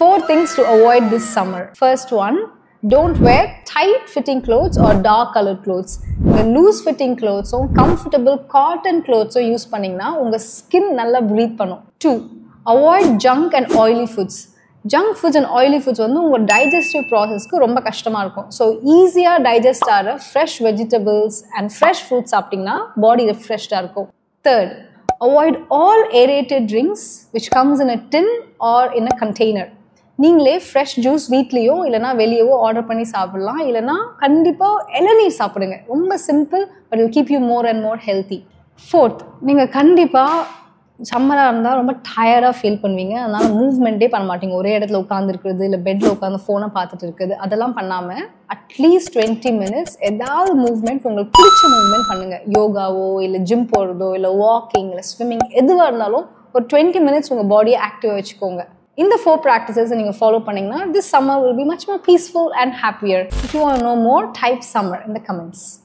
Four things to avoid this summer. First one, don't wear tight fitting clothes or dark colored clothes. நீங்கள் loose fitting க்ளோத்ஸும் comfortable cotton க்ளோத்ஸும் use பண்ணிங்கன்னா உங்கள் skin நல்லா breathe பண்ணும் to avoid junk and oily foods junk foods and oily foods வந்து உங்கள் digestive ப்ராசஸ்க்கு ரொம்ப கஷ்டமாக இருக்கும் ஸோ ஈஸியாக டைஜஸ்ட் ஆகிற fresh vegetables and fresh fruits சாப்பிட்டிங்கன்னா பாடி ரெஃப்ரெஷ்டாக இருக்கும் third avoid all aerated drinks which comes in a tin or in a container நீங்களே ஃப்ரெஷ் ஜூஸ் வீட்லேயோ இல்லைனா வெளியவோ ஆர்டர் பண்ணி சாப்பிடலாம் இல்லைனா கண்டிப்பாக இளநீர் சாப்பிடுங்க ரொம்ப simple but will keep you more and more healthy fourth நீங்கள் கண்டிப்பாக சம்மராக இருந்தால் ரொம்ப டயர்டாக ஃபீல் பண்ணுவீங்க அதனால் மூவ்மெண்ட்டே பண்ண மாட்டீங்க ஒரே இடத்துல உட்காந்துருக்குறது இல்லை பெட்டில் உட்காந்து ஃபோனை பார்த்துட்டு இருக்குது அதெல்லாம் பண்ணாமல் அட்லீஸ்ட் டுவெண்ட்டி மினிட்ஸ் ஏதாவது மூவ்மெண்ட் உங்களுக்கு பிடிச்ச மூவ்மெண்ட் பண்ணுங்கள் யோகாவோ இல்லை ஜிம் போகிறதோ இல்லை வாக்கிங் இல்லை ஸ்விம்மிங் எதுவாக இருந்தாலும் ஒரு டுவெண்ட்டி மினிட்ஸ் உங்கள் பாடியை ஆக்டிவாக வச்சுக்கோங்க இந்த ஃபோர் ப்ராக்டிசஸ் நீங்கள் ஃபாலோ பண்ணிங்கன்னா this summer will be much more peaceful and happier if you want no more type summer இந்த கமெண்ட்ஸ்